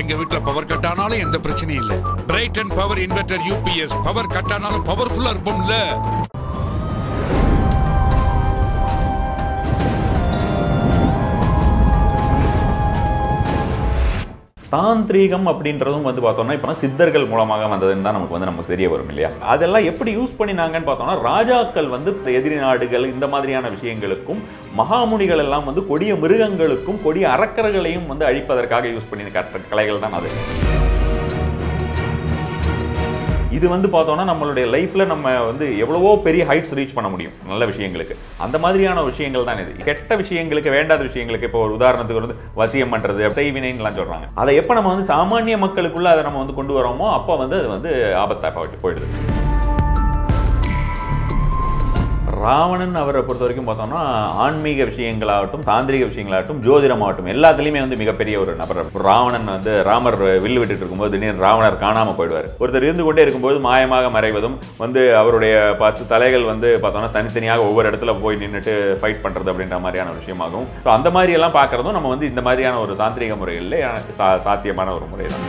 எங்க வீட்ல power cut ஆனாலும் எந்த பிரச்சனையும் இல்ல bright and power inverter UPS power cut ஆனாலும் பவர்ஃபுல்லா இருப்போம்ல தாந்திரீகம் அப்படின்றதும் வந்து பார்த்தோம்னா இப்போ சித்தர்கள் மூலமாக வந்ததுன்னு தான் நமக்கு வந்து நமக்கு தெரிய வரும் இல்லையா அதெல்லாம் எப்படி யூஸ் பண்ணினாங்கன்னு பார்த்தோம்னா ராஜாக்கள் வந்து எதிரி நாடுகள் இந்த மாதிரியான விஷயங்களுக்கும் மகாமுனிகள் எல்லாம் வந்து கொடிய மிருகங்களுக்கும் கொடிய அரக்கர்களையும் வந்து அழிப்பதற்காக யூஸ் பண்ணி கற்ற கலைகள் தான் அது இது வந்து பார்த்தோம்னா நம்மளுடைய லைஃப்ல நம்ம வந்து எவ்வளவோ பெரிய ஹைட்ஸ் ரீச் பண்ண முடியும் நல்ல விஷயங்களுக்கு அந்த மாதிரியான விஷயங்கள் தான் இது கெட்ட விஷயங்களுக்கு வேண்டாத விஷயங்களுக்கு இப்போ ஒரு உதாரணத்துக்கு வந்து வசியம் பண்றது செய்வினைன்னுலாம் சொல்றாங்க அதை எப்போ நம்ம வந்து சாமானிய மக்களுக்குள்ள அதை நம்ம வந்து கொண்டு வரோமோ அப்போ வந்து அது வந்து ஆபத்தா போயிட்டு போயிடுது ராவணன் அவரை பொறுத்த வரைக்கும் பார்த்தோம்னா ஆன்மீக விஷயங்களாகட்டும் தாந்திரிக விஷயங்களாகட்டும் ஜோதிடமாகட்டும் எல்லாத்துலேயுமே வந்து மிகப்பெரிய ஒரு நபர் ராவணன் வந்து ராமர் வில்லு விட்டுட்டு இருக்கும்போது திடீர்னு ராவணர் காணாமல் போயிடுவார் ஒருத்தர் இருந்து கொண்டே இருக்கும்போது மாயமாக மறைவதும் வந்து அவருடைய பத்து தலைகள் வந்து பார்த்தோம்னா தனித்தனியாக ஒவ்வொரு இடத்துல போய் நின்றுட்டு ஃபைட் பண்ணுறது அப்படின்ற மாதிரியான ஒரு விஷயமாகும் ஸோ அந்த மாதிரி எல்லாம் பார்க்குறதும் நம்ம வந்து இந்த மாதிரியான ஒரு தாந்திரிக முறைகளில் சா சாத்தியமான ஒரு முறை தான்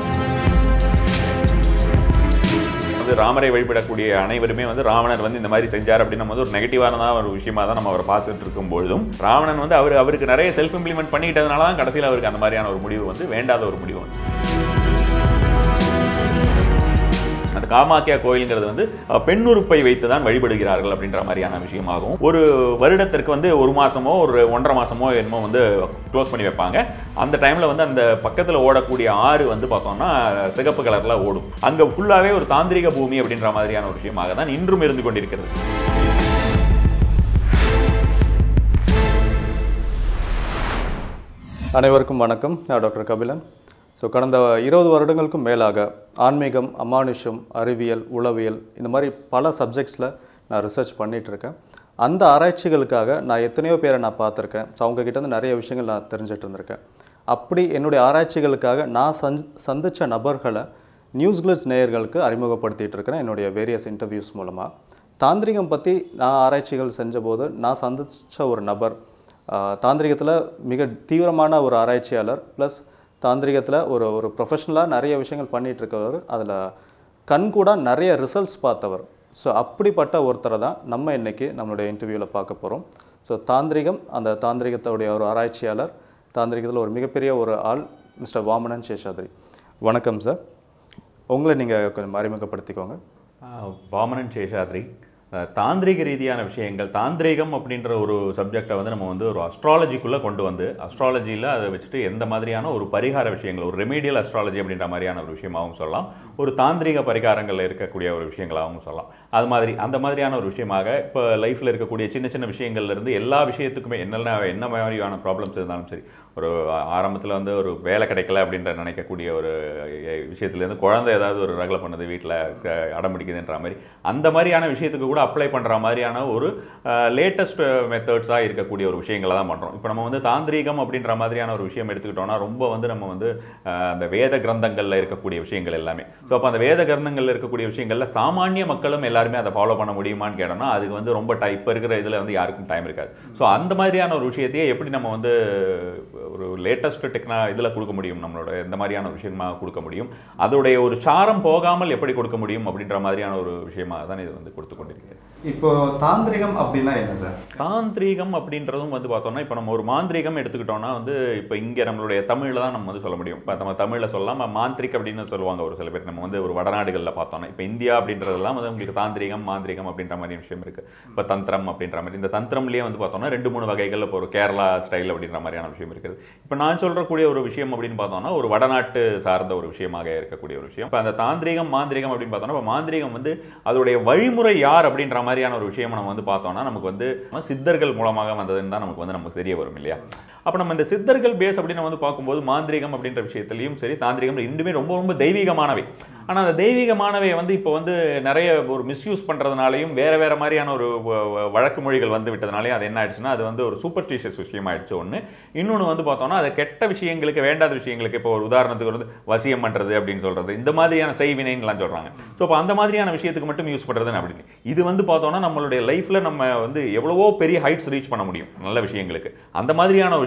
வந்து ராமரை வழிபடக்கூடிய அனைவருமே வந்து ராவணர் வந்து இந்த மாதிரி செஞ்சார் அப்படின்னு நம்ம வந்து ஒரு நெகட்டிவான ஒரு விஷயமா தான் நம்ம அவரை பார்த்துட்டு இருக்கும் பொழுதும் ராவணன் வந்து அவர் அவருக்கு நிறைய செல்ஃப் இம்ப்ளிமெண்ட் பண்ணிக்கிட்டதுனால தான் கடைசியில் அவருக்கு அந்த மாதிரியான ஒரு முடிவு வந்து வேண்டாத ஒரு முடிவு வந்து அந்த காமாக்கியா கோயிலுங்கிறது வந்து அஹ், பெண்ணுறுப்பை வைத்து தான் வழிபடுகிறார்கள் அப்படின்ற மாதிரியான விஷயமாகும் ஒரு வருடத்திற்கு வந்து ஒரு மாசமோ ஒரு ஒன்றரை மாசமோ என்னமோ வந்து க்ளோஸ் பண்ணி வைப்பாங்க அந்த டைம்ல வந்து அந்த பக்கத்தில் ஓடக்கூடிய ஆறு வந்து பார்த்தோம்னா சிகப்பு கலர்ல ஓடும் அங்க ஃபுல்லாவே ஒரு தாந்திரிக பூமி அப்படின்ற மாதிரியான ஒரு விஷயமாக தான் இன்றும் இருந்து கொண்டிருக்கிறது அனைவருக்கும் வணக்கம் நான் டாக்டர் கபிலன் ஸோ கடந்த இருபது வருடங்களுக்கும் மேலாக ஆன்மீகம் அமானுஷம் அறிவியல் உளவியல் இந்த மாதிரி பல சப்ஜெக்ட்ஸில் நான் ரிசர்ச் பண்ணிட்டு இருக்கேன் அந்த ஆராய்ச்சிகளுக்காக நான் எத்தனையோ பேரை நான் பார்த்துருக்கேன் ஸோ அவங்க கிட்ட இருந்து நிறைய விஷயங்கள் நான் தெரிஞ்சுட்டு இருந்திருக்கேன் அப்படி என்னுடைய ஆராய்ச்சிகளுக்காக நான் சந் சந்தித்த நபர்களை நியூஸ் கிளிட்ஸ் நேயர்களுக்கு அறிமுகப்படுத்திட்டு இருக்கிறேன் என்னுடைய வேரியஸ் இன்டர்வியூஸ் மூலமாக தாந்திரிகம் பற்றி நான் ஆராய்ச்சிகள் செஞ்சபோது நான் சந்தித்த ஒரு நபர் தாந்திரிகத்தில் மிக தீவிரமான ஒரு ஆராய்ச்சியாளர் ப்ளஸ் தாந்திரிகத்தில் ஒரு ஒரு ப்ரொஃபஷ்னலாக நிறைய விஷயங்கள் பண்ணிட்டு இருக்கவர் அதில் கண்கூட நிறைய ரிசல்ட்ஸ் பார்த்தவர் ஸோ அப்படிப்பட்ட ஒருத்தரை தான் நம்ம இன்னைக்கு நம்மளுடைய இன்டர்வியூவில் பார்க்க போகிறோம் ஸோ தாந்திரிகம் அந்த தாந்திரிகத்தோடைய ஒரு ஆராய்ச்சியாளர் தாந்திரிகத்தில் ஒரு மிகப்பெரிய ஒரு ஆள் மிஸ்டர் வாமனன் சேஷாத்ரி வணக்கம் சார் உங்களை நீங்கள் கொஞ்சம் அறிமுகப்படுத்திக்கோங்க ஆஹ் வாமனன் சேஷாத்ரி அஹ் தாந்திரிக ரீதியான விஷயங்கள் தாந்திரிகம் அப்படின்ற ஒரு சப்ஜெக்டை வந்து நம்ம வந்து ஒரு அஸ்ட்ராலஜிக்குள்ளே கொண்டு வந்து அஸ்ட்ராலஜியில் அதை வச்சுட்டு எந்த மாதிரியான ஒரு பரிகார விஷயங்கள் ஒரு ரெமீடியல் அஸ்ட்ராலஜி அப்படின்ற மாதிரியான ஒரு விஷயமாகவும் சொல்லலாம் ஒரு தாந்திரிக பரிகாரங்களில் இருக்கக்கூடிய ஒரு விஷயங்களாகவும் சொல்லலாம் அது மாதிரி அந்த மாதிரியான ஒரு விஷயமாக இப்போ லைஃப்பில் இருக்கக்கூடிய சின்ன சின்ன விஷயங்கள்ல இருந்து எல்லா விஷயத்துக்குமே என்னென்ன என்ன மாதிரியான ப்ராப்ளம்ஸ் இருந்தாலும் சரி ஒரு ஆரம்பத்தில் வந்து ஒரு வேலை கிடைக்கல அப்படின்ற நினைக்கக்கூடிய ஒரு அஹ், விஷயத்துலேருந்து குழந்தை ஏதாவது ஒரு ரகலை பண்ணுது வீட்டில் அடம் பிடிக்குதுன்ற மாதிரி அந்த மாதிரியான விஷயத்துக்கு கூட அப்ளை பண்ணுற மாதிரியான ஒரு லேட்டஸ்ட் மெத்தட்ஸாக இருக்கக்கூடிய ஒரு விஷயங்களை தான் பண்ணுறோம் இப்போ நம்ம வந்து தாந்திரீகம் அப்படின்ற மாதிரியான ஒரு விஷயம் எடுத்துக்கிட்டோம்னா ரொம்ப வந்து நம்ம வந்து அஹ், அந்த வேத கிரந்தங்களில் இருக்கக்கூடிய விஷயங்கள் எல்லாமே ஸோ அப்போ அந்த வேத கிரந்தங்களில் இருக்கக்கூடிய விஷயங்களில் சாமானிய மக்களும் எல்லாருமே அதை ஃபாலோ பண்ண முடியுமான்னு கேட்டோம்னா அதுக்கு வந்து ரொம்ப டை இப்போ இருக்கிற இதில் வந்து யாருக்கும் டைம் இருக்காது ஸோ அந்த மாதிரியான ஒரு விஷயத்தையே எப்படி நம்ம வந்து ஒரு லேட்டஸ்ட் டெக்னா இதில் கொடுக்க முடியும் நம்மளோட இந்த மாதிரியான ஒரு விஷயமா கொடுக்க முடியும் அதோடைய ஒரு சாரம் போகாமல் எப்படி கொடுக்க முடியும் அப்படின்ற மாதிரியான ஒரு விஷயமா தான் இது வந்து கொடுத்து கொண்டிருக்கிறது இப்போ தாந்திரிகம் அப்படின்னா என்ன சார் தாந்திரீகம் அப்படின்றதும் வந்து பார்த்தோம்னா இப்போ நம்ம ஒரு மாந்திரீகம் எடுத்துக்கிட்டோம்னா வந்து இப்போ இங்கே நம்மளுடைய தமிழில் தான் நம்ம வந்து சொல்ல முடியும் இப்போ நம்ம தமிழில் சொல்லலாம் மாந்திரிக் அப்படின்னு சொல்லுவாங்க ஒரு சில பேர் நம்ம வந்து ஒரு வடநாடுகளில் பார்த்தோம்னா இப்போ இந்தியா அப்படின்றதெல்லாம் வந்து உங்களுக்கு தாந்திரிகம் மாந்திரிகம் அப்படின்ற மாதிரி விஷயம் இருக்குது இப்போ தந்திரம் அப்படின்ற மாதிரி இந்த தந்திரம்லேயே வந்து பார்த்தோம்னா ரெண்டு மூணு வகைகள் இப்போ ஒரு கேரளா ஸ்டைல் அப்படின்ற மாதிரியான விஷயம் இருக்குது இப்போ நான் சொல்றக்கூடிய ஒரு விஷயம் அப்படின்னு பார்த்தோம்னா ஒரு வடநாட்டு சார்ந்த ஒரு விஷயமாக இருக்கக்கூடிய ஒரு விஷயம் இப்போ அந்த தாந்திரிகம் மாந்திரிகம் அப்படின்னு பார்த்தோம்னா இப்போ மாந்திரிகம் வந்து அதோடைய வழிமுறை யார் அப்படின்ற மாதிரியான ஒரு விஷயம் நம்ம வந்து பார்த்தோம்னா நமக்கு வந்து சித்தர்கள் மூலமாக வந்ததுன்னு தான் நமக்கு வந்து நமக்கு தெரிய வரும் இல்லையா அப்போ நம்ம இந்த சித்தர்கள் பேஸ் அப்படின்னு வந்து பார்க்கும்போது மாந்திரிகம் அப்படின்ற விஷயத்துலையும் சரி தாந்திரிகம் ரெண்டுமே ரொம்ப ரொம்ப தெய்வீகமானவை ஆனால் அந்த தெய்வீகமானவை வந்து இப்போ வந்து நிறைய ஒரு மிஸ்யூஸ் பண்ணுறதுனாலையும் வேற வேற மாதிரியான ஒரு வ- வ- வழக்கு மொழிகள் வந்து விட்டதுனாலையும் அது என்ன ஆயிடுச்சுன்னா அது வந்து ஒரு சூப்பர்ஸ்டிஷியஸ் விஷயமாயிடுச்சு ஒன்று இன்னொன்று வந்து பார்த்தோம்னா அது கெட்ட விஷயங்களுக்கு வேண்டாத விஷயங்களுக்கு இப்போ ஒரு உதாரணத்துக்கு வந்து வசியம் பண்ணுறது அப்படின்னு சொல்கிறது இந்த மாதிரியான செய்வினைன்னுலாம் சொல்கிறாங்க ஸோ அப்போ அந்த மாதிரியான விஷயத்துக்கு மட்டும் யூஸ் பண்ணுறதுன்னு அப்படின்னு இது வந்து பார்த்தோம்னா நம்மளுடைய லைஃப்பில் நம்ம வந்து எவ்வளவோ பெரிய ஹைட்ஸ் ரீச் பண்ண முடியும் நல்ல விஷயங்களுக்கு அந்த மாதிரியான ஒரு விஷயம்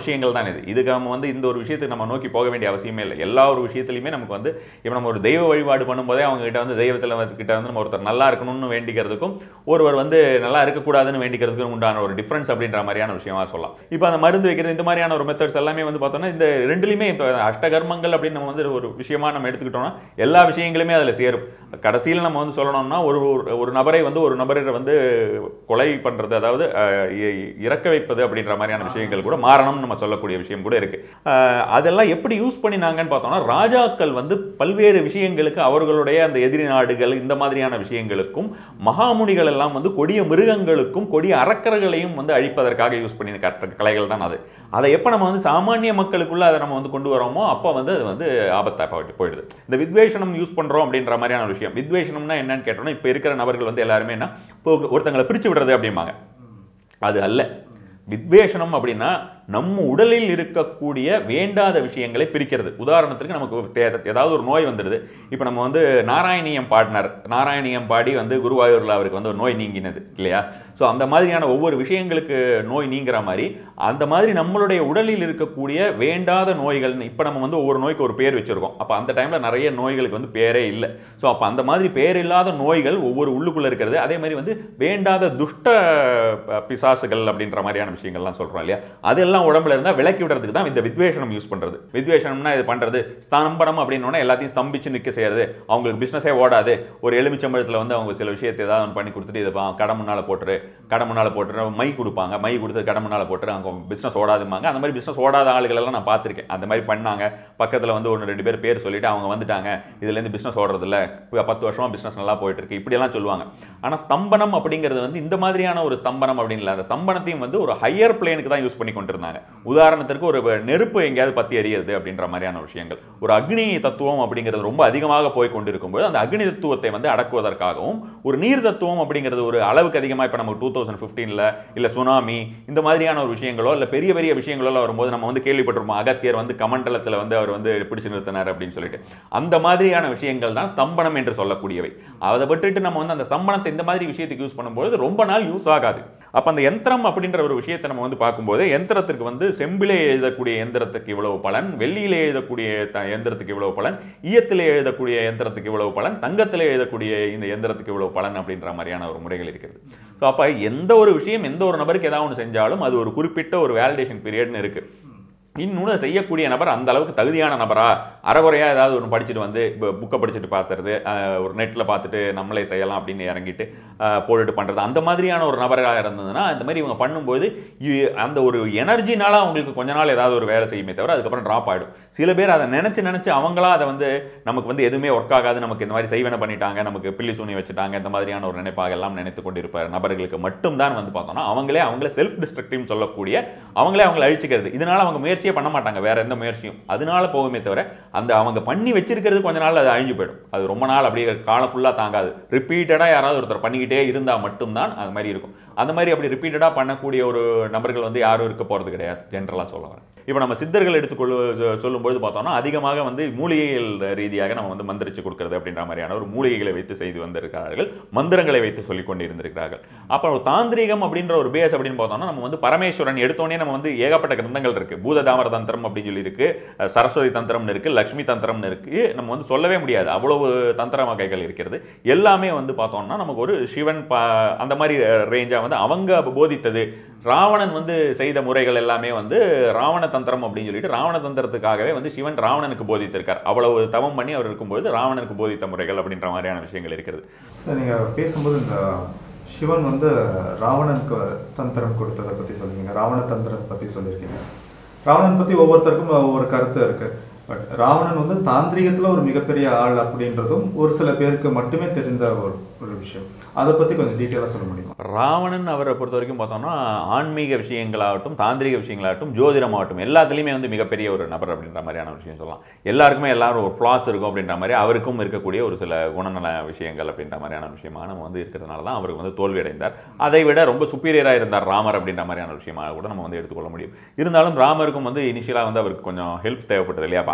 விஷயங்கள் தான் இது இதுக்கு நம்ம வந்து இந்த ஒரு விஷயத்துக்கு நம்ம நோக்கி போக வேண்டிய அவசியமே இல்லை எல்லா ஒரு விஷயத்துலையுமே நமக்கு வந்து இப்போ நம்ம ஒரு தெய்வ வழிபாடு பண்ணும்போதே அவங்க கிட்ட வந்து தெய்வத்தில் கிட்ட வந்து நம்ம ஒருத்தர் நல்லா இருக்கணும்னு வேண்டிக்கிறதுக்கும் ஒருவர் வந்து நல்லா இருக்கக்கூடாதுன்னு வேண்டிக்கிறதுக்கும் உண்டான ஒரு டிஃப்ரென்ஸ் அப்படின்ற மாதிரியான விஷயமா சொல்லலாம் இப்போ அந்த மருந்து வைக்கிறது இந்த மாதிரியான ஒரு மெத்தட்ஸ் எல்லாமே வந்து பார்த்தோம்னா இந்த ரெண்டுலையுமே இப்போ அஷ்டகர்மங்கள் அப்படின்னு நம்ம வந்து ஒரு விஷயமா நம்ம எடுத்துக்கிட்டோம்னா எல்லா விஷயங்களுமே அதில் சேரும் கடைசியில் நம்ம வந்து சொல்லணும்னா ஒரு ஒரு- ஒரு நபரை வந்து ஒரு நபரை வந்து கொலை பண்ணுறது அதாவது அஹ், இ- இறக்க வைப்பது அப்படின்ற மாதிரியான விஷயங்கள் கூட மாறணும்னு நம்ம சொல்லக்கூடிய விஷயம் கூட இருக்கு அஹ், அதெல்லாம் எப்படி யூஸ் பண்ணினாங்கன்னு பார்த்தோம்னா ராஜாக்கள் வந்து பல்வேறு விஷயங்களுக்கு அவர்களுடைய அந்த எதிரி நாடுகள் இந்த மாதிரியான விஷயங்களுக்கும் மகாமுனிகள் எல்லாம் வந்து கொடிய மிருகங்களுக்கும் கொடிய அரக்கர்களையும் வந்து அழிப்பதற்காக யூஸ் பண்ணி கற்ற கலைகள் தான் அது அதை எப்போ நம்ம வந்து சாமானிய மக்களுக்குள்ள அதை நம்ம வந்து கொண்டு வரோமோ அப்போ வந்து அது வந்து ஆபத்தா போயிட்டு போயிடுது இந்த வித்வேஷனம் யூஸ் பண்றோம் அப்படின்ற மாதிரியான ஒரு விஷயம் வித்வேஷனம்னா என்னன்னு கேட்டோம்னா இப்போ இருக்கிற நபர்கள் வந்து எல்லாருமே என்ன இப்போ ஒருத்தங்களை பிரிச்சு விடுறது அப்படிம்பாங்க அது அல்ல வித்வேஷனம் அப்படின்னா நம்ம உடலில் இருக்கக்கூடிய வேண்டாத விஷயங்களை பிரிக்கிறது உதாரணத்துக்கு நமக்கு தே- ஏதாவது ஒரு நோய் வந்துடுது இப்போ நம்ம வந்து நாராயணியம் பாடினார் நாராயணியம் பாடி வந்து குருவாயூரில் அவருக்கு வந்து ஒரு நோய் நீங்கினது இல்லையா ஸோ அந்த மாதிரியான ஒவ்வொரு விஷயங்களுக்கு நோய் நீங்கிற மாதிரி அந்த மாதிரி நம்மளுடைய உடலில் இருக்கக்கூடிய வேண்டாத நோய்கள் இப்போ நம்ம வந்து ஒவ்வொரு நோய்க்கு ஒரு பேர் வச்சிருக்கோம் அப்போ அந்த டைமில் நிறைய நோய்களுக்கு வந்து பேரே இல்லை ஸோ அப்போ அந்த மாதிரி பேர் இல்லாத நோய்கள் ஒவ்வொரு உள்ளுக்குள்ளே இருக்கிறது அதே மாதிரி வந்து வேண்டாத துஷ்ட அஹ், பிசாசுகள் அப்படின்ற மாதிரியான விஷயங்கள்லாம் சொல்கிறோம் இல்லையா அதெல்லாம் உடம்புல இருந்தால் விலக்கி விடுறதுக்கு தான் இந்த வித்வேஷனம் யூஸ் பண்ணுறது வித்வேஷனம்னா இது பண்ணுறது ஸ்தம்பனம் அப்படின்னோடனே எல்லாத்தையும் ஸ்தம்பிச்சு நிற்க செய்யறது அவங்களுக்கு பிஸ்னஸே ஓடாது ஒரு எலுமிச்சம்பழத்தில் வந்து அவங்க சில விஷயத்தை ஏதாவது ஒன்று பண்ணி கொடுத்துட்டு இதை பா- கடை முன்னால் போட்டுரு கடை முன்னால் போட்டுரு மை கொடுப்பாங்க மை கொடுத்து கடை முன்னால் போட்டுரு அவங்க பிஸ்னஸ் ஓடாதுமாங்க அந்த மாதிரி பிஸ்னஸ் ஓடாத ஆளுகள் எல்லாம் நான் பார்த்துருக்கேன் அந்த மாதிரி பண்ணாங்க பக்கத்தில் வந்து ஒன்று ரெண்டு பேர் பேர் சொல்லிட்டு அவங்க வந்துட்டாங்க இதுலேருந்து பிஸ்னஸ் ஓடுறது இல்ல இப்ப பத்து வருஷமா பிஸ்னஸ் நல்லா போயிட்டு இருக்கு இப்படியெல்லாம் சொல்லுவாங்க ஆனால் ஸ்தம்பனம் அப்படிங்கிறது வந்து இந்த மாதிரியான ஒரு ஸ்தம்பனம் அப்படின்னு இல்லை அந்த ஸ்தம்பனத்தையும் வந்து ஒரு ஹையர் பிளேனுக்கு தான் யூஸ் பண்ணி கொண்டிருந்தாங்க உதாரணத்திற்கு ஒரு நெருப்பு எங்கேயாவது பத்தி எரியுது அப்படின்ற மாதிரியான விஷயங்கள் ஒரு அக்னி தத்துவம் அப்படிங்கிறது ரொம்ப அதிகமாக போய் கொண்டிருக்கும்போது அந்த அக்னி தத்துவத்தை வந்து அடக்குவதற்காகவும் ஒரு நீர் தத்துவம் அப்படிங்கிறது ஒரு அளவுக்கு அதிகமாக இப்போ நம்ம டூ தௌசண்ட் ஃபிஃப்டீனில் இல்லை சுனாமி இந்த மாதிரியான ஒரு விஷயங்களோ இல்லை பெரிய பெரிய விஷயங்களோ வரும்போது நம்ம வந்து கேள்விப்பட்டிருப்போம் அகத்தியர் வந்து கமண்டலத்தில் வந்து அவர் வந்து பிடிச்சு நிறுத்தினார் அப்படின்னு சொல்லிட்டு அந்த மாதிரியான விஷயங்கள் தான் ஸ்தம்பனம் என்று சொல்லக்கூடியவை அதை விட்டுட்டு நம்ம வந்து அந்த ஸ்தம்பனத்தை இந்த மாதிரி விஷயத்துக்கு யூஸ் பண்ணும்போது ரொம்ப நாள் யூஸ் ஆகாது அப்போ அந்த யந்திரம் அப்படின்ற ஒரு விஷயத்தை நம்ம வந்து பார்க்கும்போது யந்திரத்திற்கு வந்து செம்பிலே எழுதக்கூடிய எந்திரத்துக்கு இவ்வளவு பலன் வெள்ளியிலே எழுதக்கூடிய த- எந்திரத்துக்கு இவ்வளவு பலன் ஈயத்திலே எழுதக்கூடிய எந்திரத்துக்கு இவ்வளவு பலன் தங்கத்திலே எழுதக்கூடிய இந்த எந்திரத்துக்கு இவ்வளவு பலன் அப்படின்ற மாதிரியான ஒரு முறைகள் இருக்கிறது ஸோ அப்போ எந்த ஒரு விஷயம் எந்த ஒரு நபருக்கு ஏதாவது ஒன்று செஞ்சாலும் அது ஒரு குறிப்பிட்ட ஒரு வேலிடேஷன் பீரியட்னு இருக்கு இன்னொன்று செய்யக்கூடிய நபர் அந்த அளவுக்கு தகுதியான நபரா அறகுறையா ஏதாவது ஒன்று படிச்சுட்டு வந்து இப்போ புக்கை படிச்சுட்டு பார்த்துறது ஒரு நெட்டில் பார்த்துட்டு நம்மளே செய்யலாம் அப்படின்னு இறங்கிட்டு அஹ், போட்டுட்டு பண்ணுறது அந்த மாதிரியான ஒரு நபராக இருந்ததுன்னா அந்த மாதிரி இவங்க பண்ணும்போது இ- அந்த ஒரு எனர்ஜினால அவங்களுக்கு கொஞ்ச நாள் ஏதாவது ஒரு வேலை செய்யுமே தவிர அதுக்கப்புறம் ட்ராப் ஆகிடும் சில பேர் அதை நினச்சி நினச்சி அவங்களா அதை வந்து நமக்கு வந்து எதுவுமே ஒர்க் ஆகாது நமக்கு இந்த மாதிரி செய்வன பண்ணிட்டாங்க நமக்கு பில்லி சூனி வச்சுட்டாங்க இந்த மாதிரியான ஒரு நினைப்பாக எல்லாம் நினைத்து கொண்டிருப்பார் நபர்களுக்கு மட்டும்தான் வந்து பார்த்தோம்னா அவங்களே அவங்களே செல்ஃப் டிஸ்ட்ரக்டிவ் சொல்லக்கூடிய அவங்களே அவங்களை அழிச்சுக்கிறது இதனால அவங்க முயற்சியே பண்ண மாட்டாங்க வேற எந்த முயற்சியும் அதனால போகுமே தவிர அந்த அவங்க பண்ணி வச்சிருக்கிறது கொஞ்ச நாள் அது அழிஞ்சு போயிடும் அது ரொம்ப நாள் அப்படியே காலம் ஃபுல்லாக தாங்காது ரிப்பீட்டடாக யாராவது ஒருத்தர் பண்ணிக்கிட்டே இருந்தால் மட்டும்தான் அது மாதிரி இருக்கும் அந்த மாதிரி அப்படி ரிப்பீட்டடாக பண்ணக்கூடிய ஒரு நபர்கள் வந்து யாரும் இருக்க போகிறது கிடையாது ஜென்ரலாக சொல்ல வரேன் இப்போ நம்ம சித்தர்கள் எடுத்துக்கொள்ளு சொ- சொல்லும்போது பார்த்தோம்னா அதிகமாக வந்து மூலிகைகள் ரீதியாக நம்ம வந்து மந்திரிச்சு கொடுக்கறது அப்படின்ற மாதிரியான ஒரு மூலிகைகளை வைத்து செய்து வந்திருக்கிறார்கள் மந்திரங்களை வைத்து சொல்லிக் கொண்டு இருந்திருக்கிறார்கள் அப்புறம் தாந்திரிகம் அப்படின்ற ஒரு பேஸ் அப்படின்னு பார்த்தோம்னா நம்ம வந்து பரமேஸ்வரன் எடுத்தோடனே நம்ம வந்து ஏகப்பட்ட கிரந்தங்கள் இருக்கு பூததாமர தந்திரம் அப்படின்னு சொல்லி இருக்கு அஹ் சரஸ்வதி தந்திரம்னு இருக்கு லக்ஷ்மி தந்திரம்னு இருக்கு நம்ம வந்து சொல்லவே முடியாது அவ்வளவு தந்திர வகைகள் இருக்கிறது எல்லாமே வந்து பார்த்தோம்னா நமக்கு ஒரு சிவன் ப- அந்த மாதிரி ரேஞ்சாக வந்து அவங்க போதித்தது ராவணன் வந்து செய்த முறைகள் எல்லாமே வந்து ராவண தந்திரம் அப்படின்னு சொல்லிட்டு ராவண தந்திரத்துக்காகவே வந்து சிவன் ராவணனுக்கு போதித்திருக்கார் அவ்வளவு தவம் பண்ணி அவர் இருக்கும்போது ராவணனுக்கு போதித்த முறைகள் அப்படின்ற மாதிரியான விஷயங்கள் இருக்கிறது சார் நீங்கள் பேசும்போது இந்த சிவன் வந்து ராவணனுக்கு தந்திரம் கொடுத்ததை பற்றி சொல்லியிருக்கீங்க ராவண தந்திரம் பற்றி சொல்லியிருக்கீங்க ராவணன் பற்றி ஒவ்வொருத்தருக்கும் ஒவ்வொரு கருத்து இருக்குது பட் ராவணன் வந்து தாந்திரிகத்தில் ஒரு மிகப்பெரிய ஆள் அப்படின்றதும் ஒரு சில பேருக்கு மட்டுமே தெரிந்த ஒரு ஒரு விஷயம் அதை பற்றி கொஞ்சம் டீட்டெயிலாக சொல்ல முடியுமா ராவணன் அவரை பொறுத்த வரைக்கும் பார்த்தோம்னா ஆன்மீக விஷயங்களாகட்டும் தாந்திரிக விஷயங்களாகட்டும் ஜோதிடமாகட்டும் எல்லாத்துலேயுமே வந்து மிகப்பெரிய ஒரு நபர் அப்படின்ற மாதிரியான ஒரு விஷயம் சொல்லலாம் எல்லாருக்குமே எல்லாரும் ஒரு ஃப்ளாஸ் இருக்கும் அப்படின்ற மாதிரி அவருக்கும் இருக்கக்கூடிய ஒரு சில குணநல விஷயங்கள் அப்படின்ற மாதிரியான விஷயமா நம்ம வந்து இருக்கிறதுனால தான் அவருக்கு வந்து தோல்வி அடைந்தார் அதை விட ரொம்ப சுப்பீரியராக இருந்தார் ராமர் அப்படின்ற மாதிரியான ஒரு விஷயமாக கூட நம்ம வந்து எடுத்துக்கொள்ள முடியும் இருந்தாலும் ராமருக்கும் வந்து இனிஷியலாக வந்து அவருக்கு கொஞ்சம் ஹெல்ப் தேவைப்பட்டது இல்லையா அப்போ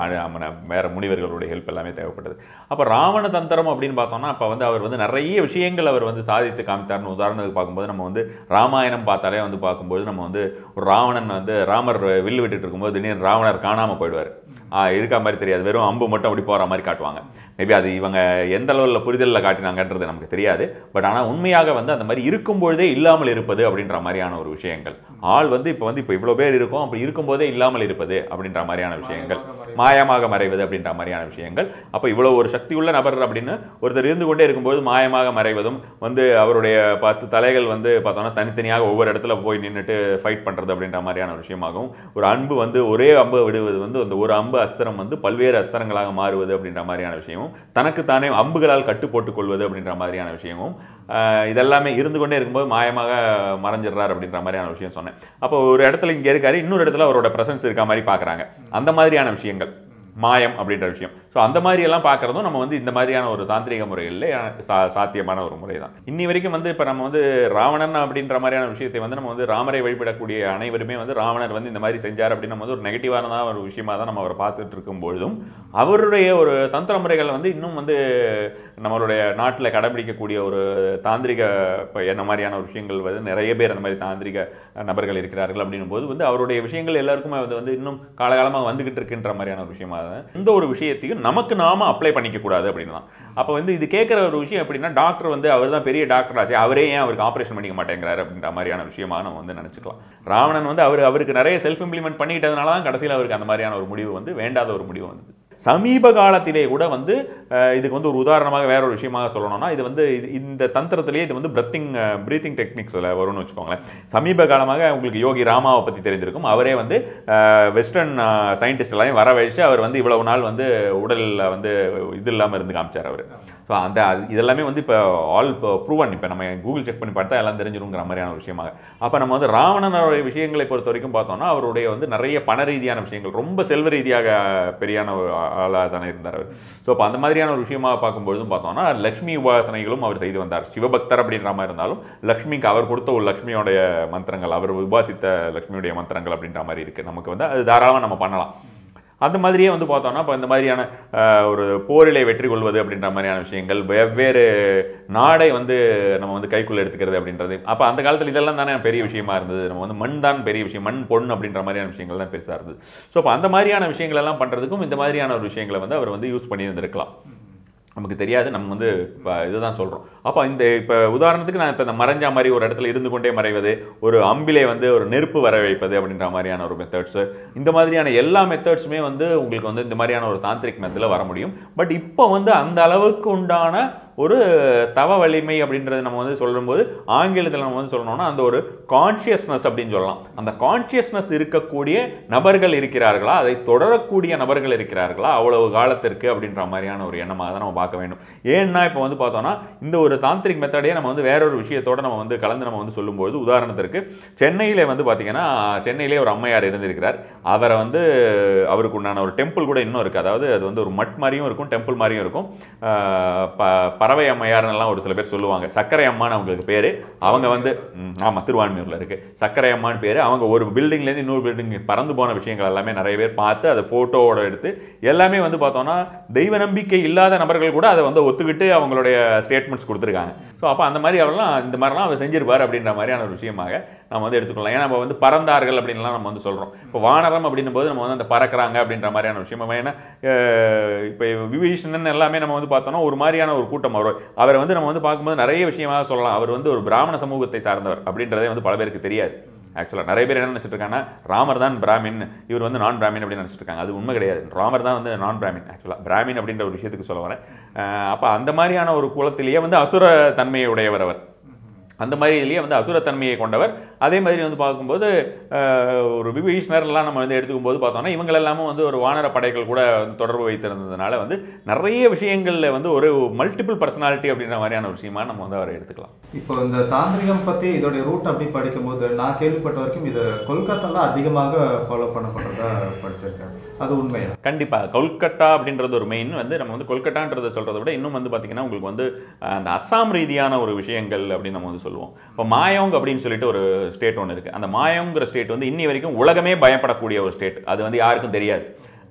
ஆ- ஆமன- வேற முனிவர்களுடைய ஹெல்ப் எல்லாமே தேவைப்பட்டது அப்போ ராவண தந்திரம் அப்படின்னு பார்த்தோம்னா அப்போ வந்து அவர் வந்து நிறைய விஷயங்கள் அவர் வந்து சாதித்து காமித்தார்னு உதாரணத்துக்கு பார்க்கும்போது நம்ம வந்து ராமாயணம் பார்த்தாலே வந்து பார்க்கும்போது நம்ம வந்து ஒரு ராவணன் வந்து ராமர் வில்லு விட்டுட்டு இருக்கும்போது திடீர்னு ராவணர் காணாமல் போயிடுவார் இருக்கா மாதிரி தெரியாது வெறும் அம்பு மட்டும் அப்படி போகிற மாதிரி காட்டுவாங்க மேபி அது இவங்க எந்த அளவில் புரிதலில் காட்டினாங்கன்றது நமக்கு தெரியாது பட் ஆனால் உண்மையாக வந்து அந்த மாதிரி இருக்கும்பொழுதே இல்லாமல் இருப்பது அப்படின்ற மாதிரியான ஒரு விஷயங்கள் ஆள் வந்து இப்போ வந்து இப்போ இவ்வளோ பேர் இருக்கும் அப்படி இருக்கும்போதே இல்லாமல் இருப்பது அப்படின்ற மாதிரியான விஷயங்கள் மாயமாக மறைவது அப்படின்ற மாதிரியான விஷயங்கள் அப்போ இவ்வளோ ஒரு சக்தி உள்ள நபர் அப்படின்னு ஒருத்தர் இருந்து கொண்டே இருக்கும்போது மாயமாக மறைவதும் வந்து அவருடைய பத்து தலைகள் வந்து பார்த்தோம்னா தனித்தனியாக ஒவ்வொரு இடத்துல போய் நின்றுட்டு ஃபைட் பண்ணுறது அப்படின்ற மாதிரியான ஒரு விஷயமாகவும் ஒரு அன்பு வந்து ஒரே அம்பு விடுவது வந்து அந்த ஒரு அம்பு அஸ்திரம் வந்து பல்வேறு அஸ்திரங்களாக மாறுவது அப்படின்ற மாதிரியான விஷயமும் தனக்குத்தானே அம்புகளால் கட்டு போட்டுக் கொள்வது அப்படின்ற மாதிரியான விஷயமும் ஆஹ் இதெல்லாமே இருந்து கொண்டே இருக்கும்போது மாயமாக மறைஞ்சிடுறார் அப்படின்ற மாதிரியான விஷயம் சொன்னேன் அப்போ ஒரு இடத்துல இங்கே இருக்காரு இன்னொரு இடத்துல அவரோட பிரசன்ஸ் இருக்க மாதிரி பார்க்குறாங்க அந்த மாதிரியான விஷயங்கள் மாயம் அப்படின்ற விஷயம் ஸோ அந்த மாதிரி எல்லாம் பார்க்குறதும் நம்ம வந்து இந்த மாதிரியான ஒரு தாந்திரிக முறைகளில் சா சாத்தியமான ஒரு முறை தான் இன்னி வரைக்கும் வந்து இப்போ நம்ம வந்து ராவணன் அப்படின்ற மாதிரியான விஷயத்தை வந்து நம்ம வந்து ராமரை வழிபடக்கூடிய அனைவருமே வந்து ராவணர் வந்து இந்த மாதிரி செஞ்சார் அப்படின்னு நம்ம வந்து ஒரு நெகட்டிவான ஒரு விஷயமா தான் நம்ம அவரை பார்த்துட்டு இருக்கும் பொழுதும் அவருடைய ஒரு தந்திர முறைகள் வந்து இன்னும் வந்து நம்மளுடைய நாட்டில் கடைபிடிக்கக்கூடிய ஒரு தாந்திரிக இப்போ என்ன மாதிரியான ஒரு விஷயங்கள் வந்து நிறைய பேர் அந்த மாதிரி தாந்திரிக நபர்கள் இருக்கிறார்கள் அப்படின்னும் போது வந்து அவருடைய விஷயங்கள் எல்லாருக்குமே வந்து வந்து இன்னும் காலகாலமாக வந்துகிட்டு இருக்குன்ற மாதிரியான ஒரு விஷயமா தான் இந்த ஒரு விஷயத்தையும் நமக்கு நாம அப்ளை பண்ணிக்க கூடாது அப்படின்னு தான் அப்போ வந்து இது கேட்குற ஒரு விஷயம் எப்படின்னா டாக்டர் வந்து அவர் தான் பெரிய டாக்டர் ஆச்சு அவரே ஏன் அவருக்கு ஆப்ரேஷன் பண்ணிக்க மாட்டேங்கிறாரு அப்படின்ற மாதிரியான விஷயமா நம்ம வந்து நினச்சிக்கலாம் ராவணன் வந்து அவர் அவருக்கு நிறைய செல்ஃப் இம்ப்ளிமெண்ட் பண்ணிக்கிட்டதுனால தான் கடைசியில் அவருக்கு அந்த மாதிரியான ஒரு முடிவு வந்து வேண்டாத ஒரு முடிவு வந்தது சமீப காலத்திலே கூட வந்து அஹ், இதுக்கு வந்து ஒரு உதாரணமாக வேற ஒரு விஷயமாக சொல்லணும்னா இது வந்து இது- இந்த தந்திரத்திலேயே இது வந்து பிரத்திங் ப்ரீத்திங் டெக்னிக்ஸில் வரும்னு வச்சுக்கோங்களேன் சமீப காலமாக உங்களுக்கு யோகி ராமாவை பற்றி தெரிஞ்சிருக்கும் அவரே வந்து வெஸ்டர்ன் சயின்டிஸ்ட் எல்லாரையும் வர வச்சு அவர் வந்து இவ்வளவு நாள் வந்து உடலில் வந்து இது இல்லாமல் இருந்து காமிச்சார் அவர் ஸோ அந்த அது- இதெல்லாமே வந்து இப்போ ஆல் ப்ரூவன் இப்போ நம்ம கூகுள் செக் பண்ணி பார்த்தா எல்லாம் தெரிஞ்சிருங்கிற மாதிரியான ஒரு விஷயமாக அப்போ நம்ம வந்து ராவணனுடைய விஷயங்களை பொறுத்த வரைக்கும் பார்த்தோம்னா அவருடைய வந்து நிறைய பண ரீதியான விஷயங்கள் ரொம்ப செல்வ ரீதியாக பெரியான ஒரு ஆளாக தானே இருந்தார் அவர் ஸோ அப்போ அந்த மாதிரியான ஒரு விஷயமாக பார்க்கும்பொழுதும் பார்த்தோம்னா லக்ஷ்மி உபாசனைகளும் அவர் செய்து வந்தார் சிவபக்தர் அப்படின்ற மாதிரி இருந்தாலும் லக்ஷ்மிக்கு அவர் கொடுத்த ஒரு லக்ஷ்மியோடைய மந்திரங்கள் அவர் உபாசித்த லக்ஷ்மியுடைய மந்திரங்கள் அப்படின்ற மாதிரி இருக்குது நமக்கு வந்து அது தாராளமாக நம்ம பண்ணலாம் அந்த மாதிரியே வந்து பார்த்தோம்னா இப்போ இந்த மாதிரியான அஹ், ஒரு போரிலே வெற்றி கொள்வது அப்படின்ற மாதிரியான விஷயங்கள் வெவ்வேறு நாடை வந்து நம்ம வந்து கைக்குள்ள எடுத்துக்கிறது அப்படின்றது அப்போ அந்த காலத்தில் இதெல்லாம் தானே பெரிய விஷயமா இருந்தது நம்ம வந்து மண் தான் பெரிய விஷயம் மண் பொன் அப்படின்ற மாதிரியான விஷயங்கள் தான் பெருசாக இருந்தது ஸோ அப்போ அந்த மாதிரியான விஷயங்கள் எல்லாம் பண்ணுறதுக்கும் இந்த மாதிரியான ஒரு விஷயங்களை வந்து அவர் வந்து யூஸ் பண்ணியிருந்திருக்கலாம் நமக்கு தெரியாது நம்ம வந்து இப்போ இதுதான் சொல்கிறோம் அப்போ இந்த இப்போ உதாரணத்துக்கு நான் இப்போ இந்த மறைஞ்சா மாதிரி ஒரு இடத்துல இருந்து கொண்டே மறைவது ஒரு அம்பிலே வந்து ஒரு நெருப்பு வர வைப்பது அப்படின்ற மாதிரியான ஒரு மெத்தட்ஸு இந்த மாதிரியான எல்லா மெத்தட்ஸுமே வந்து உங்களுக்கு வந்து இந்த மாதிரியான ஒரு தாந்திரிக் மெத்தில் வர முடியும் பட் இப்போ வந்து அந்த அளவுக்கு உண்டான ஒரு தவ வலிமை அப்படின்றது நம்ம வந்து சொல்லும்போது ஆங்கிலத்தில் நம்ம வந்து சொல்லணும்னா அந்த ஒரு கான்ஷியஸ்னஸ் அப்படின்னு சொல்லலாம் அந்த கான்ஷியஸ்னஸ் இருக்கக்கூடிய நபர்கள் இருக்கிறார்களா அதை தொடரக்கூடிய நபர்கள் இருக்கிறார்களா அவ்வளவு காலத்திற்கு அப்படின்ற மாதிரியான ஒரு எண்ணமாக தான் நம்ம பார்க்க வேண்டும் ஏன்னா இப்போ வந்து பார்த்தோம்னா இந்த ஒரு தாந்திரிக் மெத்தடையே நம்ம வந்து வேற ஒரு விஷயத்தோட நம்ம வந்து கலந்து நம்ம வந்து சொல்லும்போது உதாரணத்திற்கு சென்னையிலே வந்து பார்த்தீங்கன்னா சென்னையிலே ஒரு அம்மையார் இருந்திருக்கிறார் அவரை வந்து அவருக்கு உண்டான ஒரு டெம்பிள் கூட இன்னும் இருக்குது அதாவது அது வந்து ஒரு மட் மாதிரியும் இருக்கும் டெம்பிள் மாதிரியும் இருக்கும் ஆஹ் ப- பறவை அம்மையார்னெல்லாம் ஒரு சில பேர் சொல்லுவாங்க சர்க்கரை அம்மான்னு அவங்களுக்கு பேர் அவங்க வந்து ம், ஆமா திருவான்மையூரில் இருக்குது சர்க்கரை அம்மான்னு பேர் அவங்க ஒரு பில்டிங்லேருந்து இன்னொரு பில்டிங் பறந்து போன விஷயங்கள் எல்லாமே நிறைய பேர் பார்த்து அதை ஃபோட்டோவோட எடுத்து எல்லாமே வந்து பார்த்தோம்னா தெய்வ நம்பிக்கை இல்லாத நபர்கள் கூட அதை வந்து ஒத்துக்கிட்டு அவங்களுடைய ஸ்டேட்மெண்ட்ஸ் கொடுத்துருக்காங்க ஸோ அப்போ அந்த மாதிரி அவரெல்லாம் இந்த மாதிரிலாம் அவர் செஞ்சிருப்பார் அப்படின்ற மாதிரியான ஒரு விஷயமாக நம்ம வந்து எடுத்துக்கலாம் ஏன்னா நம்ம வந்து பறந்தார்கள் அப்படின்லாம் நம்ம வந்து சொல்கிறோம் இப்போ வானரம் அப்படின்னும் போது நம்ம வந்து அந்த பறக்கிறாங்க அப்படின்ற மாதிரியான விஷயம் ஏன்னா அஹ், இப்போ விபீஷணன் எல்லாமே நம்ம வந்து பார்த்தோம்னா ஒரு மாதிரியான ஒரு கூட்டம் அவர் அவரை வந்து நம்ம வந்து பார்க்கும்போது நிறைய விஷயமாக சொல்லலாம் அவர் வந்து ஒரு பிராமண சமூகத்தை சார்ந்தவர் அப்படின்றதே வந்து பல பேருக்கு தெரியாது ஆக்சுவலாக நிறைய பேர் என்ன நினச்சிட்டு இருக்காங்கன்னா ராமர் தான் பிராமின் இவர் வந்து நான் பிராமின் அப்படின்னு நினச்சிட்டு இருக்காங்க அது உண்மை கிடையாது ராமர் தான் வந்து நான் பிராமின் ஆக்சுவலாக பிராமின் அப்படின்ற ஒரு விஷயத்துக்கு சொல்ல வரேன் அப்போ அந்த மாதிரியான ஒரு குலத்திலேயே வந்து அசுர தன்மையுடையவர் அவர் அந்த மாதிரி இதுலேயே வந்து அசுரத்தன்மையை கொண்டவர் அதே மாதிரி வந்து பார்க்கும்போது அஹ், ஒரு விபீஷ்ணர்லாம் நம்ம வந்து எடுத்துக்கும்போது பார்த்தோம்னா இவங்க எல்லாமும் வந்து ஒரு வானர படைகள் கூட வந்து தொடர்பு வைத்திருந்ததுனால வந்து நிறைய விஷயங்களில் வந்து ஒரு மல்டிபிள் பர்சனாலிட்டி அப்படின்ற மாதிரியான ஒரு விஷயமா நம்ம வந்து அவரை எடுத்துக்கலாம் இப்போ இந்த தாந்திரிகம் பத்தி இதோடைய ரூட் அப்படி படிக்கும்போது நான் கேள்விப்பட்ட வரைக்கும் இது கொல்கத்தால அதிகமாக ஃபாலோ பண்ணப்படுறதா படிச்சிருக்கேன் அது உண்மையா கண்டிப்பாக கொல்கட்டா அப்படின்றது ஒரு மெயின் வந்து நம்ம வந்து கொல்கட்டான்றதை சொல்கிறத விட இன்னும் வந்து பார்த்திங்கன்னா உங்களுக்கு வந்து அஹ், அந்த அஸ்ஸாம் ரீதியான ஒரு விஷயங்கள் அப்படின்னு நம்ம வந்து சொல்லுவோம் இப்போ மாயோங் அப்படின்னு சொல்லிட்டு ஒரு ஸ்டேட் ஒன்று இருக்குது அந்த மாயோங்கிற ஸ்டேட் வந்து இன்னி வரைக்கும் உலகமே பயப்படக்கூடிய ஒரு ஸ்டேட் அது வந்து யாருக்கும் தெரியாது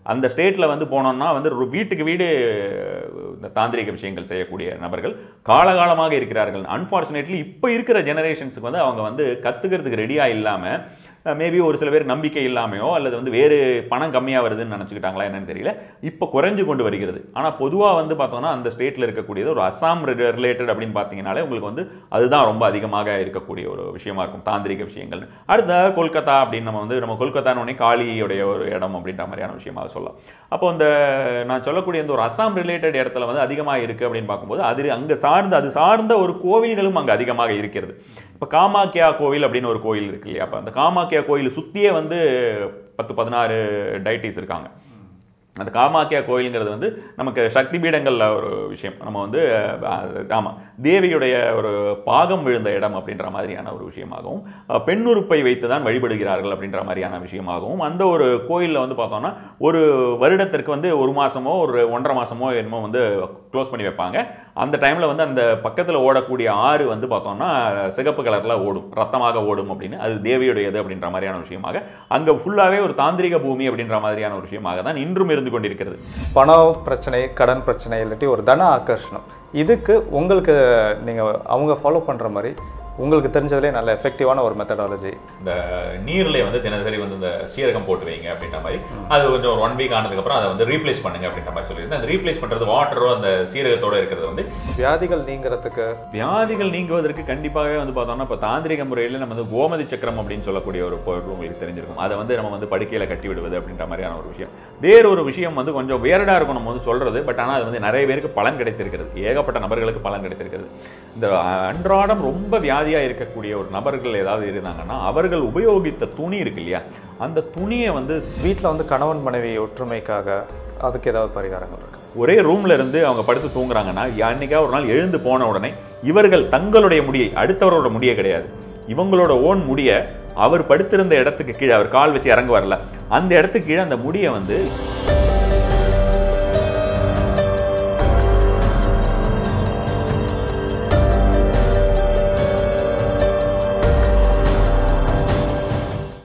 அந்த ஸ்டேட்டில் வந்து போனோம்னா வந்து ஒரு வீட்டுக்கு வீடு இந்த தாந்திரிக விஷயங்கள் செய்யக்கூடிய நபர்கள் காலகாலமாக இருக்கிறார்கள் அன்ஃபார்ச்சுனேட்லி இப்போ இருக்கிற ஜெனரேஷன்ஸுக்கு வந்து அவங்க வந்து கற்றுக்கிறதுக்கு ரெடியாக இல்லாமல் மேபி ஒரு சில பேர் நம்பிக்கை இல்லாமையோ அல்லது வந்து வேறு பணம் கம்மியாக வருதுன்னு நினச்சிக்கிட்டாங்களா என்னன்னு தெரியல இப்போ குறைஞ்சு கொண்டு வருகிறது ஆனால் பொதுவாக வந்து பார்த்தோம்னா அந்த ஸ்டேட்டில் இருக்கக்கூடியது ஒரு அஸ்ஸாம் ரிலேட்டட் அப்படின்னு பார்த்தீங்கனாலே உங்களுக்கு வந்து அதுதான் ரொம்ப அதிகமாக இருக்கக்கூடிய ஒரு விஷயமா இருக்கும் தாந்திரிக விஷயங்கள் அடுத்த கொல்கத்தா அப்படின்னு நம்ம வந்து நம்ம கொல்கத்தான்னு உடனே காளியுடைய ஒரு இடம் அப்படின்ற மாதிரியான விஷயமாக சொல்லலாம் அப்போ இந்த நான் சொல்லக்கூடிய இந்த ஒரு அஸ்ஸாம் ரிலேட்டட் இடத்துல வந்து அதிகமாக இருக்குது அப்படின்னு பார்க்கும்போது அது அங்கே சார்ந்த அது சார்ந்த ஒரு கோவில்களும் அங்கே அதிகமாக இருக்கிறது இப்போ காமாக்கியா கோவில் அப்படின்னு ஒரு கோயில் இருக்கு இல்லையா அப்போ அந்த காமாக்கியா கோயில் சுற்றியே வந்து பத்து பதினாறு டைட்டிஸ் இருக்காங்க அந்த காமாக்கியா கோயிலுங்கிறது வந்து நமக்கு சக்தி பீடங்களில் ஒரு விஷயம் நம்ம வந்து ஆமாம் தேவியுடைய ஒரு பாகம் விழுந்த இடம் அப்படின்ற மாதிரியான ஒரு விஷயமாகவும் அஹ், பெண்ணுறுப்பை வைத்து தான் வழிபடுகிறார்கள் அப்படின்ற மாதிரியான விஷயமாகவும் அந்த ஒரு கோயிலில் வந்து பார்த்தோம்னா ஒரு வருடத்திற்கு வந்து ஒரு மாதமோ ஒரு ஒன்றரை மாதமோ என்னமோ வந்து க்ளோஸ் பண்ணி வைப்பாங்க அந்த டைமில் வந்து அந்த பக்கத்தில் ஓடக்கூடிய ஆறு வந்து பார்த்தோம்னா சிகப்பு கலரில் ஓடும் ரத்தமாக ஓடும் அப்படின்னு அது தேவியுடையது அப்படின்ற மாதிரியான விஷயமாக அங்கே ஃபுல்லாகவே ஒரு தாந்திரிக பூமி அப்படின்ற மாதிரியான ஒரு விஷயமாக தான் இன்றும் இருந்து கொண்டிருக்கிறது பணம் பிரச்சனை கடன் பிரச்சனை இல்லாட்டி ஒரு தன ஆக்கர்ஷணம் இதுக்கு உங்களுக்கு நீங்கள் அவங்க ஃபாலோ பண்ணுற மாதிரி உங்களுக்கு தெரிஞ்சதுலேயே நல்ல எஃபெக்டிவான ஒரு மெத்தடாலஜி இந்த நீரில் வந்து தினசரி வந்து இந்த சீரகம் போட்டு வைங்க அப்படின்ற மாதிரி அது கொஞ்சம் ஒரு ஒன் வீக் ஆனதுக்கப்புறம் அதை வந்து ரீப்ளேஸ் பண்ணுங்க அப்படின்ற மாதிரி சொல்லியிருந்தேன் அந்த ரீப்ளேஸ் பண்ணுறது வாட்டரோ அந்த சீரகத்தோட இருக்கிறது வந்து வியாதிகள் நீங்கிறதுக்கு வியாதிகள் நீங்குவதற்கு கண்டிப்பாகவே வந்து பார்த்தோம்னா இப்போ தாந்திரிக முறையில் நம்ம வந்து கோமதி சக்கரம் அப்படின்னு சொல்லக்கூடிய ஒரு பொருள் உங்களுக்கு தெரிஞ்சிருக்கும் அதை வந்து நம்ம வந்து படுக்கையில் கட்டி விடுவது அப்படின்ற மாதிரியான ஒரு விஷயம் வேற ஒரு விஷயம் வந்து கொஞ்சம் வேரடாக இருக்கும் நம்ம வந்து சொல்றது பட் ஆனால் அது வந்து நிறைய பேருக்கு பலன் கிடைத்திருக்கிறது ஏகப்பட்ட நபர்களுக்கு பலன் கிடைத்திருக்கிறது இந்த அன்றாடம் ரொம்ப வியாதியாக இருக்கக்கூடிய ஒரு நபர்கள் ஏதாவது இருந்தாங்கன்னா அவர்கள் உபயோகித்த துணி இருக்கு இல்லையா அந்த துணியை வந்து வீட்டில் வந்து கணவன் மனைவி ஒற்றுமைக்காக அதுக்கு ஏதாவது பரிகாரங்கள் இருக்கு ஒரே ரூம்ல இருந்து அவங்க படுத்து தூங்குறாங்கன்னா அன்னைக்கா ஒரு நாள் எழுந்து போன உடனே இவர்கள் தங்களுடைய முடியை அடுத்தவரோட முடியை கிடையாது இவங்களோட ஓன் முடியை அவர் படுத்திருந்த இடத்துக்கு கீழே அவர் கால் வச்சு இறங்க வரல அந்த இடத்துக்கு கீழே அந்த முடியை வந்து